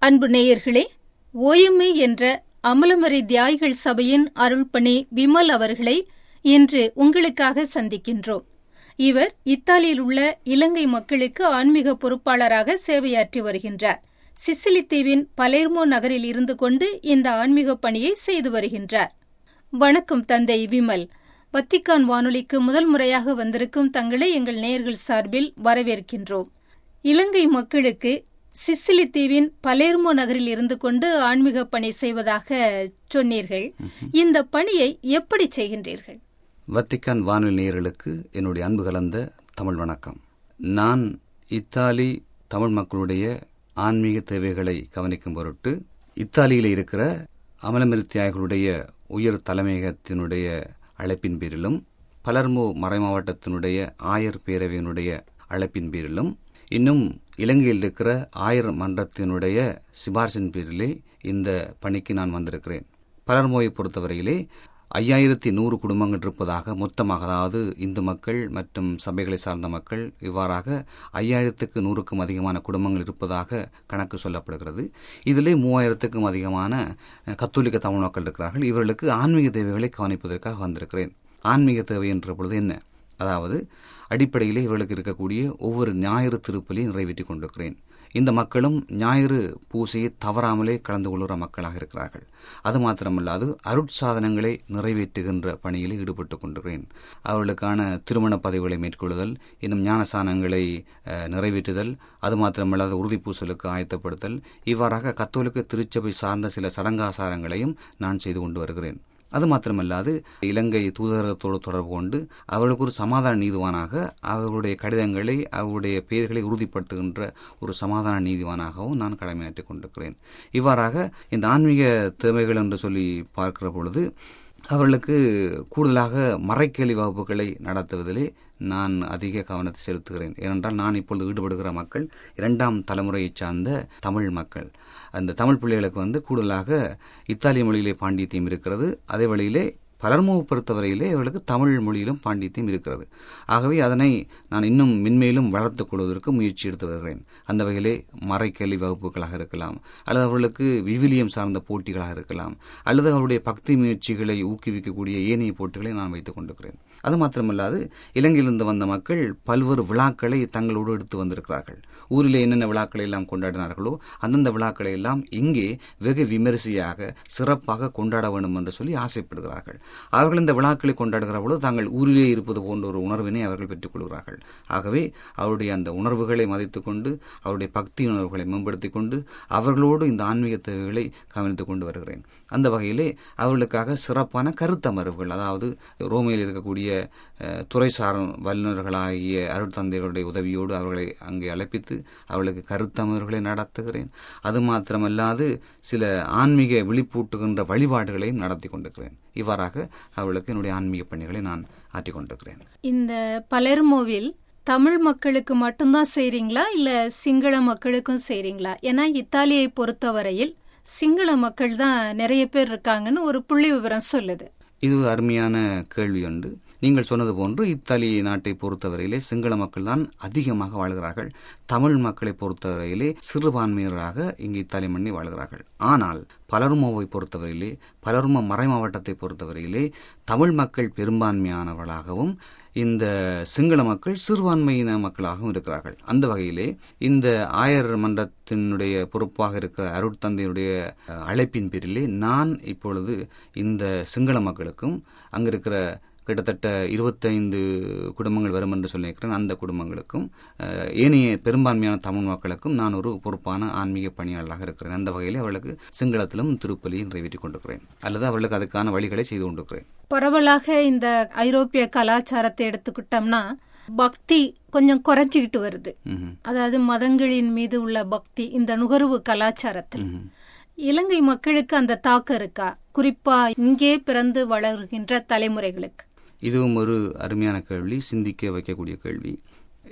அன்பு நேயர்களே ஓயம்மை என்ற அமலமறை தியாய்கள் சபையின் அருள்பணி விமல் அவர்களை இன்று உங்களுக்காக சந்திக்கின்றோம் இவர் இத்தாலியில் உள்ள இலங்கை மக்களுக்கு ஆன்மீக பொறுப்பாளராக சேவையாற்றி வருகின்றார் சிசிலி தீவின் பலேர்மோ நகரில் இருந்து கொண்டு இந்த ஆன்மீக பணியை செய்து வருகின்றார் வணக்கம் தந்தை விமல் வத்திக்கான் வானொலிக்கு முதல் முறையாக வந்திருக்கும் தங்களை எங்கள் நேயர்கள் சார்பில் வரவேற்கின்றோம் இலங்கை மக்களுக்கு சிசிலி தீவின் பலேர்மோ நகரில் இருந்து கொண்டு ஆன்மீக பணி செய்வதாக சொன்னீர்கள் இந்த பணியை எப்படி செய்கின்றீர்கள் வத்திக்கான் வானொலி நேயர்களுக்கு என்னுடைய அன்பு கலந்த தமிழ் வணக்கம் நான் இத்தாலி தமிழ் மக்களுடைய ஆன்மீக தேவைகளை கவனிக்கும் பொருட்டு இத்தாலியில் இருக்கிற அமலமிருத்தியாயர்களுடைய உயர் தலைமையகத்தினுடைய அழைப்பின் பேரிலும் பலர்மோ மறைமாவட்டத்தினுடைய ஆயர் பேரவையினுடைய அழைப்பின் பேரிலும் இன்னும் இலங்கையில் இருக்கிற ஆயர் மன்றத்தினுடைய சிபார்சின் பேரிலே இந்த பணிக்கு நான் வந்திருக்கிறேன் பலர்மோயை பொறுத்தவரையிலே ஐயாயிரத்தி நூறு குடும்பங்கள் இருப்பதாக மொத்தமாக அதாவது இந்து மக்கள் மற்றும் சபைகளை சார்ந்த மக்கள் இவ்வாறாக ஐயாயிரத்துக்கு நூறுக்கும் அதிகமான குடும்பங்கள் இருப்பதாக கணக்கு சொல்லப்படுகிறது இதிலே மூவாயிரத்துக்கும் அதிகமான கத்தோலிக்க தமிழ் மக்கள் இருக்கிறார்கள் இவர்களுக்கு ஆன்மீக தேவைகளை கவனிப்பதற்காக வந்திருக்கிறேன் ஆன்மீக தேவை என்ற பொழுது என்ன அதாவது அடிப்படையிலே இவர்களுக்கு இருக்கக்கூடிய ஒவ்வொரு ஞாயிறு திருப்பலியை நிறைவேற்றி கொண்டிருக்கிறேன் இந்த மக்களும் ஞாயிறு பூசையை தவறாமலே கலந்து கொள்கிற மக்களாக இருக்கிறார்கள் அது மாத்திரமல்லாது அருட்சாதனங்களை நிறைவேற்றுகின்ற பணியில் ஈடுபட்டு கொண்டிருக்கிறேன் அவர்களுக்கான திருமண பதவிகளை மேற்கொள்ளுதல் இன்னும் ஞானசானங்களை நிறைவேற்றுதல் அது மாத்திரமல்லாது உறுதிப்பூசலுக்கு ஆயத்தப்படுத்தல் இவ்வாறாக கத்தோலிக்க திருச்சபை சார்ந்த சில சடங்காசாரங்களையும் நான் செய்து கொண்டு வருகிறேன் அது மாத்திரமல்லாது இலங்கை தூதரகத்தோடு தொடர்பு கொண்டு அவர்களுக்கு ஒரு சமாதான நீதிவானாக அவர்களுடைய கடிதங்களை அவருடைய பெயர்களை உறுதிப்படுத்துகின்ற ஒரு சமாதான நீதிவானாகவும் நான் கடமையாற்றிக் கொண்டிருக்கிறேன் இவ்வாறாக இந்த ஆன்மீக தேவைகள் என்று சொல்லி பார்க்கிற பொழுது அவர்களுக்கு கூடுதலாக மறைக்கேள்வி வகுப்புகளை நடத்துவதிலே நான் அதிக கவனத்தை செலுத்துகிறேன் ஏனென்றால் நான் இப்பொழுது ஈடுபடுகிற மக்கள் இரண்டாம் தலைமுறையை சார்ந்த தமிழ் மக்கள் அந்த தமிழ் பிள்ளைகளுக்கு வந்து கூடுதலாக இத்தாலிய மொழியிலே பாண்டித்தியம் இருக்கிறது அதே வழியிலே பலர்மோவு பொறுத்தவரையிலே அவர்களுக்கு தமிழ் மொழியிலும் பாண்டித்தியம் இருக்கிறது ஆகவே அதனை நான் இன்னும் மென்மேலும் வளர்த்துக் கொள்வதற்கு முயற்சி எடுத்து வருகிறேன் அந்த வகையிலே மறைக்கல்வி வகுப்புகளாக இருக்கலாம் அல்லது அவர்களுக்கு விவிலியம் சார்ந்த போட்டிகளாக இருக்கலாம் அல்லது அவருடைய பக்தி முயற்சிகளை ஊக்குவிக்கக்கூடிய ஏனைய போட்டிகளை நான் வைத்துக் கொண்டிருக்கிறேன் அது மாத்திரமல்லாது இலங்கையிலிருந்து வந்த மக்கள் பல்வேறு விழாக்களை தங்களோடு எடுத்து வந்திருக்கிறார்கள் ஊரிலே என்னென்ன விழாக்களை எல்லாம் கொண்டாடினார்களோ அந்தந்த விழாக்களை எல்லாம் இங்கே வெகு விமரிசையாக சிறப்பாக கொண்டாட வேண்டும் என்று சொல்லி ஆசைப்படுகிறார்கள் அவர்கள் இந்த விழாக்களை கொண்டாடுகிற பொழுது தாங்கள் ஊரிலே இருப்பது போன்ற ஒரு உணர்வினை அவர்கள் பெற்றுக் கொள்கிறார்கள் ஆகவே அவருடைய அந்த உணர்வுகளை மதித்துக் கொண்டு அவருடைய பக்தி உணர்வுகளை மேம்படுத்திக் கொண்டு அவர்களோடு இந்த ஆன்மீக தேவைகளை கவனித்துக் கொண்டு வருகிறேன் அந்த வகையிலே அவர்களுக்காக சிறப்பான கருத்தமர்வுகள் அதாவது ரோமையில் இருக்கக்கூடிய துறைசார் வல்லுநர்களாகிய அருட்தந்தைகளுடைய உதவியோடு அவர்களை அங்கே அழைப்பித்து அவர்களுக்கு கருத்தமர்வுகளை நடத்துகிறேன் அது மாத்திரமல்லாது சில ஆன்மீக விழிப்பூட்டுகின்ற வழிபாடுகளையும் நடத்தி கொண்டிருக்கிறேன் இவ்வாறாக அவர்களுக்கு என்னுடைய ஆன்மீக பணிகளை நான் ஆற்றிக் கொண்டிருக்கிறேன் இந்த பலர்மோவில் தமிழ் மக்களுக்கு மட்டும்தான் செய்றீங்களா இல்ல சிங்கள மக்களுக்கும் செய்றீங்களா ஏன்னா இத்தாலியை பொறுத்தவரையில் சிங்கள மக்கள் தான் நிறைய பேர் இருக்காங்கன்னு ஒரு புள்ளி விவரம் சொல்லுது இது ஒரு அருமையான கேள்வி உண்டு நீங்கள் சொன்னது போன்று இத்தாலி நாட்டை பொறுத்தவரையிலே சிங்கள மக்கள் தான் அதிகமாக வாழ்கிறார்கள் தமிழ் மக்களை பொறுத்தவரையிலே சிறுபான்மையினராக இங்கு இத்தாலி மண்ணை வாழ்கிறார்கள் ஆனால் பலருமாவை பொறுத்தவரையிலே பலரும மறை மாவட்டத்தை பொறுத்தவரையிலே தமிழ் மக்கள் பெரும்பான்மையானவர்களாகவும் இந்த சிங்கள மக்கள் சிறுபான்மையின மக்களாகவும் இருக்கிறார்கள் அந்த வகையிலே இந்த ஆயர் மன்றத்தினுடைய பொறுப்பாக இருக்கிற அருட்தந்தையுடைய அழைப்பின் பேரிலே நான் இப்பொழுது இந்த சிங்கள மக்களுக்கும் அங்கிருக்கிற கிட்டத்தட்ட இருபத்தைந்து குடும்பங்கள் வரும் என்று சொல்லியிருக்கிறேன் அந்த குடும்பங்களுக்கும் ஏனைய பெரும்பான்மையான தமிழ் மக்களுக்கும் நான் ஒரு பொறுப்பான ஆன்மீக பணியாளராக இருக்கிறேன் அந்த வகையில் அவர்களுக்கு சிங்களத்திலும் திருப்பலியை நிறைவேற்றிக் கொண்டிருக்கிறேன் அல்லது அவர்களுக்கு அதுக்கான வழிகளை செய்து கொண்டிருக்கிறேன் பரவலாக இந்த ஐரோப்பிய கலாச்சாரத்தை எடுத்துக்கிட்டோம்னா பக்தி கொஞ்சம் குறைஞ்சிக்கிட்டு வருது அதாவது மதங்களின் மீது உள்ள பக்தி இந்த நுகர்வு கலாச்சாரத்தில் இலங்கை மக்களுக்கு அந்த தாக்கம் இருக்கா குறிப்பா இங்கே பிறந்து வளர்கின்ற தலைமுறைகளுக்கு இதுவும் ஒரு அருமையான கேள்வி சிந்திக்க வைக்கக்கூடிய கேள்வி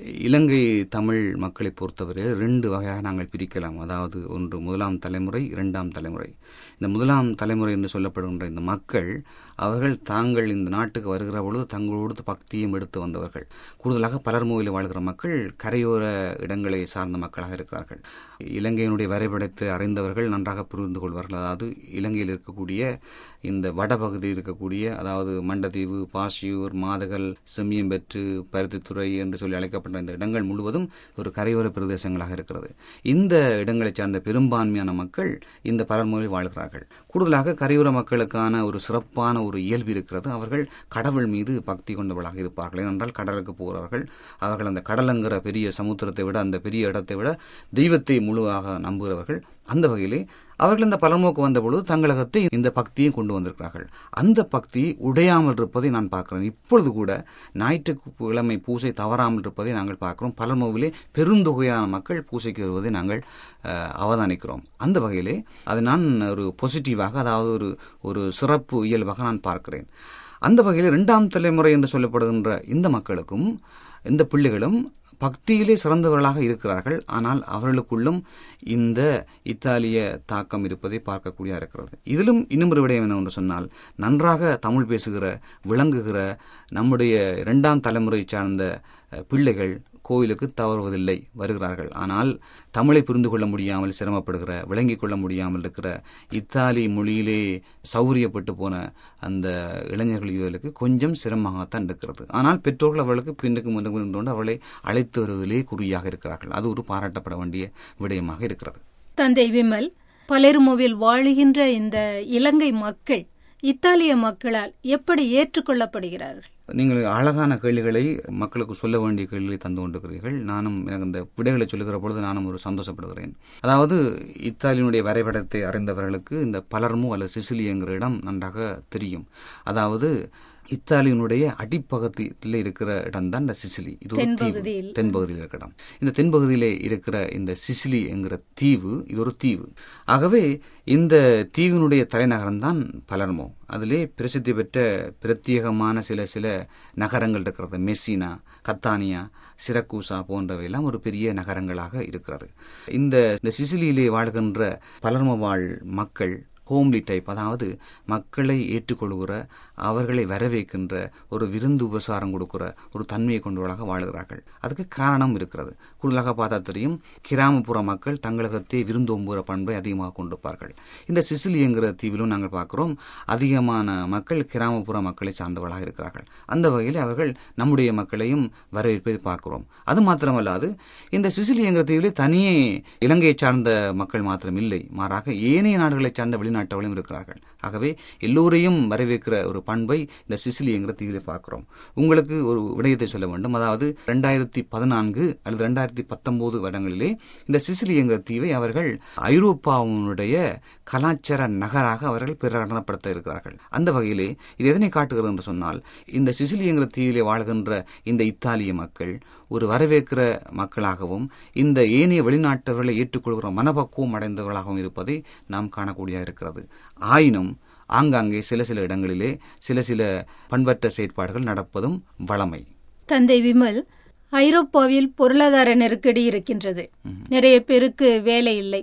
இலங்கை தமிழ் மக்களை பொறுத்தவரை ரெண்டு வகையாக நாங்கள் பிரிக்கலாம் அதாவது ஒன்று முதலாம் தலைமுறை இரண்டாம் தலைமுறை இந்த முதலாம் தலைமுறை என்று சொல்லப்படுகின்ற இந்த மக்கள் அவர்கள் தாங்கள் இந்த நாட்டுக்கு வருகிற பொழுது தங்களோடு பக்தியும் எடுத்து வந்தவர்கள் கூடுதலாக பலர்மொழியில் வாழ்கிற மக்கள் கரையோர இடங்களை சார்ந்த மக்களாக இருக்கிறார்கள் இலங்கையினுடைய வரைபடத்தை அறிந்தவர்கள் நன்றாக புரிந்து கொள்வார்கள் அதாவது இலங்கையில் இருக்கக்கூடிய இந்த வடபகுதி இருக்கக்கூடிய அதாவது மண்டதீவு பாசியூர் மாதகல் செம்மியம்பெற்று பருத்தித்துறை என்று சொல்லி அழைக்கப்பட்ட இந்த இடங்கள் முழுவதும் ஒரு கரையோர பிரதேசங்களாக இருக்கிறது இந்த இடங்களைச் சார்ந்த பெரும்பான்மையான மக்கள் இந்த பலர்மொழியில் வாழ்கிறார்கள் கூடுதலாக கரையோர மக்களுக்கான ஒரு சிறப்பான ஒரு இயல்பு இருக்கிறது அவர்கள் கடவுள் மீது பக்தி கொண்டவர்களாக இருப்பார்கள் ஏனென்றால் கடலுக்கு போகிறவர்கள் அவர்கள் அந்த கடலங்கிற பெரிய சமுத்திரத்தை விட அந்த பெரிய இடத்தை விட தெய்வத்தை முழுவாக நம்புகிறவர்கள் அந்த வகையிலே அவர்கள் இந்த பலமோக்கு வந்தபொழுது தங்களகத்தை இந்த பக்தியும் கொண்டு வந்திருக்கிறார்கள் அந்த பக்தி உடையாமல் இருப்பதை நான் பார்க்கிறேன் இப்பொழுது கூட ஞாயிற்றுக்கிழமை பூசை தவறாமல் இருப்பதை நாங்கள் பார்க்கிறோம் பலமோவிலே பெருந்தொகையான மக்கள் பூசைக்கு வருவதை நாங்கள் அவதானிக்கிறோம் அந்த வகையிலே அதை நான் ஒரு பாசிட்டிவாக அதாவது ஒரு ஒரு சிறப்பு இயல்பாக நான் பார்க்கிறேன் அந்த வகையில் இரண்டாம் தலைமுறை என்று சொல்லப்படுகின்ற இந்த மக்களுக்கும் இந்த பிள்ளைகளும் பக்தியிலே சிறந்தவர்களாக இருக்கிறார்கள் ஆனால் அவர்களுக்குள்ளும் இந்த இத்தாலிய தாக்கம் இருப்பதை பார்க்கக்கூடிய இருக்கிறது இதிலும் இன்னும் ஒரு விடயம் என்னவென்று சொன்னால் நன்றாக தமிழ் பேசுகிற விளங்குகிற நம்முடைய இரண்டாம் தலைமுறை சார்ந்த பிள்ளைகள் கோயிலுக்கு தவறுவதில்லை வருகிறார்கள் ஆனால் தமிழை புரிந்து கொள்ள முடியாமல் சிரமப்படுகிற விளங்கிக் கொள்ள முடியாமல் இருக்கிற இத்தாலி மொழியிலே சௌரியப்பட்டு போன அந்த இளைஞர்கள் யுவலுக்கு கொஞ்சம் சிரமமாகத்தான் இருக்கிறது ஆனால் பெற்றோர்கள் அவர்களுக்கு பின்னுக்கு முன்னுக்கு கொண்டு அவளை அழைத்து வருவதிலே குறியாக இருக்கிறார்கள் அது ஒரு பாராட்டப்பட வேண்டிய விடயமாக இருக்கிறது தந்தை விமல் பலருமோவில் வாழுகின்ற இந்த இலங்கை மக்கள் இத்தாலிய மக்களால் எப்படி ஏற்றுக்கொள்ளப்படுகிறார்கள் நீங்கள் அழகான கேள்விகளை மக்களுக்கு சொல்ல வேண்டிய கேள்விகளை தந்து கொண்டிருக்கிறீர்கள் நானும் எனக்கு இந்த விடைகளை சொல்லுகிற பொழுது நானும் ஒரு சந்தோஷப்படுகிறேன் அதாவது இத்தாலியினுடைய வரைபடத்தை அறிந்தவர்களுக்கு இந்த பலர்மோ அல்லது சிசிலி என்கிற இடம் நன்றாக தெரியும் அதாவது இத்தாலியினுடைய அடிப்பகுதியில் இருக்கிற இடம் தான் இந்த சிசிலி இது ஒரு தீவு தென்பகுதியில் இருக்கிற இடம் இந்த தென்பகுதியிலே இருக்கிற இந்த சிசிலி என்கிற தீவு இது ஒரு தீவு ஆகவே இந்த தீவினுடைய தலைநகரம் தான் பலர்மோ அதிலே பிரசித்தி பெற்ற பிரத்யேகமான சில சில நகரங்கள் இருக்கிறது மெஸ்ஸினா கத்தானியா சிரக்கூசா போன்றவையெல்லாம் ஒரு பெரிய நகரங்களாக இருக்கிறது இந்த இந்த சிசிலியிலே வாழ்கின்ற பலர்ம வாழ் மக்கள் ஹோம்லி டைப் அதாவது மக்களை ஏற்றுக்கொள்கிற அவர்களை வரவேற்கின்ற ஒரு விருந்து உபசாரம் கொடுக்கிற ஒரு தன்மையை கொண்டவர்களாக வாழ்கிறார்கள் அதுக்கு காரணம் இருக்கிறது கூடுதலாக பார்த்தா தெரியும் கிராமப்புற மக்கள் தங்களகத்தை விருந்தோம்புகிற பண்பை அதிகமாக கொண்டிருப்பார்கள் இந்த சிசிலி என்கிற தீவிலும் நாங்கள் பார்க்கிறோம் அதிகமான மக்கள் கிராமப்புற மக்களை சார்ந்தவர்களாக இருக்கிறார்கள் அந்த வகையில் அவர்கள் நம்முடைய மக்களையும் வரவேற்பதை பார்க்கிறோம் அது மாத்திரமல்லாது இந்த சிசிலி என்கிற தீவிலே தனியே இலங்கையை சார்ந்த மக்கள் மாத்திரம் இல்லை மாறாக ஏனைய நாடுகளை சார்ந்த வெளிநாட்டவர்களும் இருக்கிறார்கள் ஆகவே எல்லோரையும் வரவேற்கிற ஒரு பண்பை இந்த சிசிலி என்கிற தீவிலே பார்க்கிறோம் உங்களுக்கு ஒரு விடயத்தை சொல்ல வேண்டும் அதாவது ரெண்டாயிரத்தி பதினான்கு அல்லது ரெண்டாயிரத்தி பத்தொன்பது வருடங்களிலே இந்த சிசிலி என்கிற தீவை அவர்கள் ஐரோப்பாவுடைய கலாச்சார நகராக அவர்கள் பிரகடனப்படுத்த இருக்கிறார்கள் அந்த வகையிலே இது எதனை காட்டுகிறது என்று சொன்னால் இந்த சிசிலி என்கிற தீவிலே வாழ்கின்ற இந்த இத்தாலிய மக்கள் ஒரு வரவேற்கிற மக்களாகவும் இந்த ஏனைய வெளிநாட்டவர்களை ஏற்றுக்கொள்கிற மனப்பக்குவம் அடைந்தவர்களாகவும் இருப்பதை நாம் காணக்கூடியதாக இருக்கிறது ஆயினும் ஆங்காங்கே சில சில இடங்களிலே சில சில பண்பற்ற செயற்பாடுகள் நடப்பதும் வளமை தந்தை விமல் ஐரோப்பாவில் பொருளாதார நெருக்கடி இருக்கின்றது நிறைய பேருக்கு வேலை இல்லை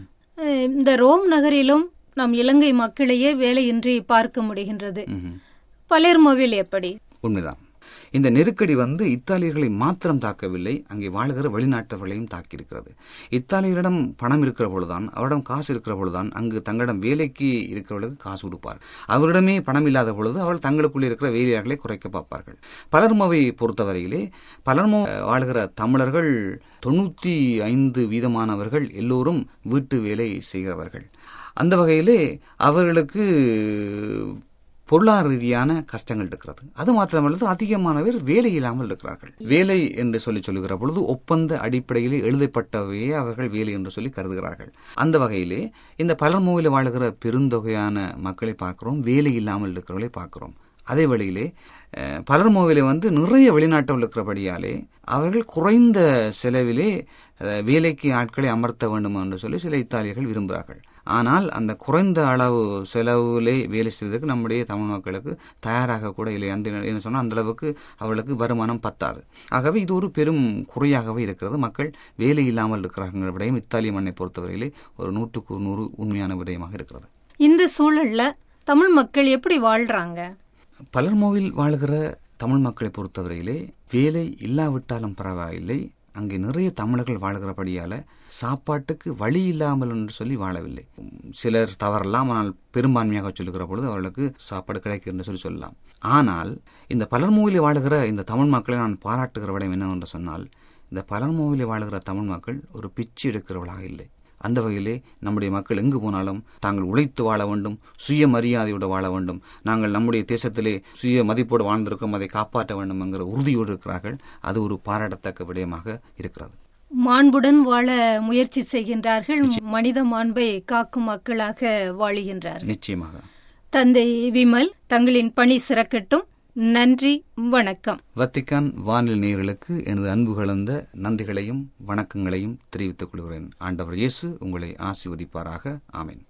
இந்த ரோம் நகரிலும் நம் இலங்கை மக்களையே வேலையின்றி பார்க்க முடிகின்றது பலேர்மோவில் எப்படி உண்மைதான் இந்த நெருக்கடி வந்து இத்தாலியர்களை மாத்திரம் தாக்கவில்லை அங்கே வாழ்கிற வெளிநாட்டவர்களையும் தாக்கியிருக்கிறது இத்தாலியரிடம் பணம் இருக்கிற பொழுதுதான் அவரிடம் காசு இருக்கிற பொழுதுதான் அங்கு தங்களிடம் வேலைக்கு இருக்கிறவர்களுக்கு காசு கொடுப்பார் அவரிடமே பணம் இல்லாத பொழுது அவர்கள் தங்களுக்குள்ளே இருக்கிற வேலையாளர்களை குறைக்க பார்ப்பார்கள் பலர்மவை பொறுத்தவரையிலே பலர்மோ வாழ்கிற தமிழர்கள் தொண்ணூற்றி ஐந்து வீதமானவர்கள் எல்லோரும் வீட்டு வேலை செய்கிறவர்கள் அந்த வகையிலே அவர்களுக்கு பொருளாதார ரீதியான கஷ்டங்கள் இருக்கிறது அது மாத்திரமல்லது அதிகமானவர் வேலை இல்லாமல் இருக்கிறார்கள் வேலை என்று சொல்லி சொல்லுகிற பொழுது ஒப்பந்த அடிப்படையிலே எழுதப்பட்டவையே அவர்கள் வேலை என்று சொல்லி கருதுகிறார்கள் அந்த வகையிலே இந்த பலர்மொழியில் வாழுகிற பெருந்தொகையான மக்களை பார்க்கிறோம் வேலை இல்லாமல் இருக்கிறவர்களை பார்க்கிறோம் அதே வழியிலே அஹ், பலர்மோவிலே வந்து நிறைய வெளிநாட்டில் இருக்கிறபடியாலே அவர்கள் குறைந்த செலவிலே அஹ், வேலைக்கு ஆட்களை அமர்த்த வேண்டும் என்று சொல்லி சில இத்தாலியர்கள் விரும்புகிறார்கள் ஆனால் அந்த குறைந்த அளவு செலவிலே வேலை செய்வதற்கு நம்முடைய தமிழ் மக்களுக்கு தயாராக கூட இல்லை அந்த என்ன சொன்னால் அந்த அளவுக்கு அவர்களுக்கு வருமானம் பத்தாது ஆகவே இது ஒரு பெரும் குறையாகவே இருக்கிறது மக்கள் வேலை இல்லாமல் இருக்கிறார்கள் விடயம் இத்தாலிய மண்ணை பொறுத்தவரையிலே ஒரு நூற்றுக்கு நூறு உண்மையான விடயமாக இருக்கிறது இந்த சூழல்ல தமிழ் மக்கள் எப்படி வாழ்றாங்க பலர்மோவில் வாழ்கிற தமிழ் மக்களை பொறுத்தவரையிலே வேலை இல்லாவிட்டாலும் பரவாயில்லை அங்கே நிறைய தமிழர்கள் வாழ்கிறபடியால சாப்பாட்டுக்கு வழி இல்லாமல் என்று சொல்லி வாழவில்லை சிலர் தவறலாம் ஆனால் பெரும்பான்மையாக சொல்லுகிற பொழுது அவர்களுக்கு சாப்பாடு கிடைக்கும் என்று சொல்லி சொல்லலாம் ஆனால் இந்த பலர்மோவிலே வாழுகிற இந்த தமிழ் மக்களை நான் பாராட்டுகிற விடம் என்னவென்று சொன்னால் இந்த பலர்மோவிலே வாழுகிற தமிழ் மக்கள் ஒரு பிச்சு எடுக்கிறவர்களாக இல்லை அந்த வகையிலே நம்முடைய மக்கள் எங்கு போனாலும் தாங்கள் உழைத்து வாழ வேண்டும் சுய மரியாதையோடு வாழ வேண்டும் நாங்கள் நம்முடைய தேசத்திலே சுய மதிப்போடு வாழ்ந்திருக்கோம் அதை காப்பாற்ற வேண்டும் என்கிற உறுதியோடு இருக்கிறார்கள் அது ஒரு பாராட்டத்தக்க விடயமாக இருக்கிறது மாண்புடன் வாழ முயற்சி செய்கின்றார்கள் மனித மாண்பை காக்கும் மக்களாக வாழுகின்றார்கள் நிச்சயமாக தந்தை விமல் தங்களின் பணி சிறக்கட்டும் நன்றி வணக்கம் வத்திக்கான் வானில் நேயர்களுக்கு எனது அன்பு கலந்த நன்றிகளையும் வணக்கங்களையும் தெரிவித்துக் கொள்கிறேன் ஆண்டவர் இயேசு உங்களை ஆசீர்வதிப்பாராக ஆமென்